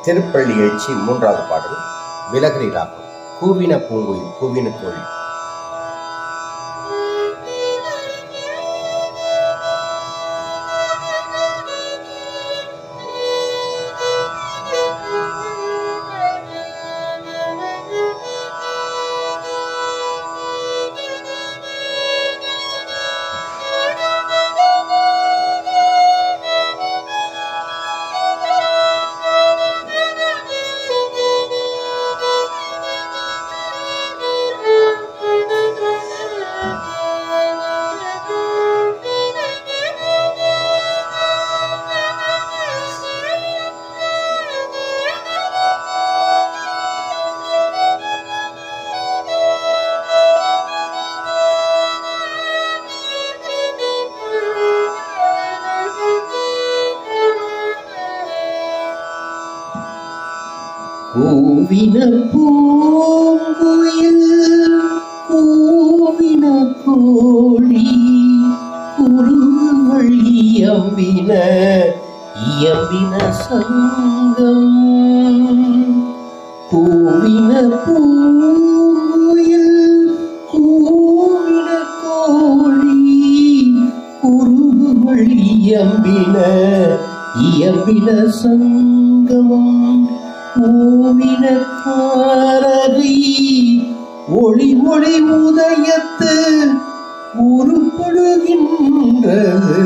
திருப்பள்ளி எழுச்சி மூன்றாவது பாடல் விலகரி ராகம் கூவின பூங்குயில் கூவின தோழி கூவின பூங்குயில் கூவின கோழி குருவள் இயம்பின இயம்பின சங்கம் கூவின பூங்குயில் கூவின கோழி குருவள் இயம்பின இயம்பின சங்கமம் பூவின காரகை ஒளி ஒளி உதயத்து உருப்படுகின்றது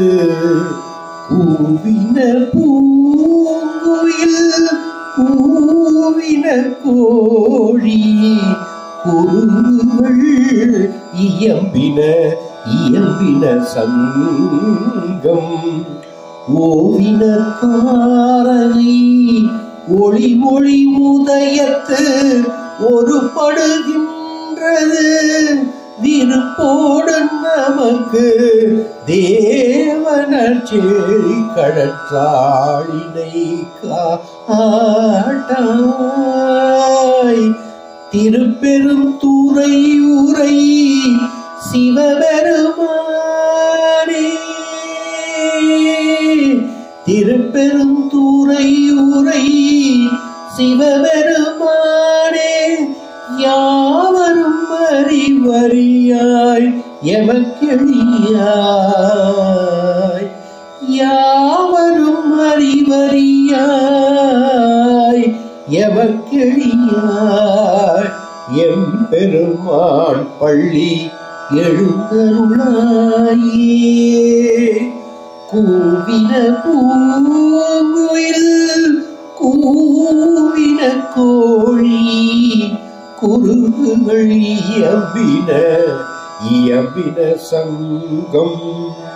கூவின பூங்குயில் கூவின கோழி குருகள் இயம்பின இயம்பின சங்கம் ஓவின காரகை ஒளி மொழி உதயத்து ஒரு படுகின்றது விருப்போடு நமக்கு தேவனர் செழி கடற்றாழினை காட்டாய் திருப்பெரும் துறை உரை சிவபெருமானே திருப்பெரும் துறை உரை சிவபெருமானே யாவரும் அறிவறியாய் எமக்கெளியாய் யாவரும் அறிவறியாய் எமக்கெளியாய் எம்பெருமான் பள்ளி எழுந்தருளாயே கூவின பூங்குயில் கூவின கோழி குருகுகள் இயம்பின இயம்பின சங்கம்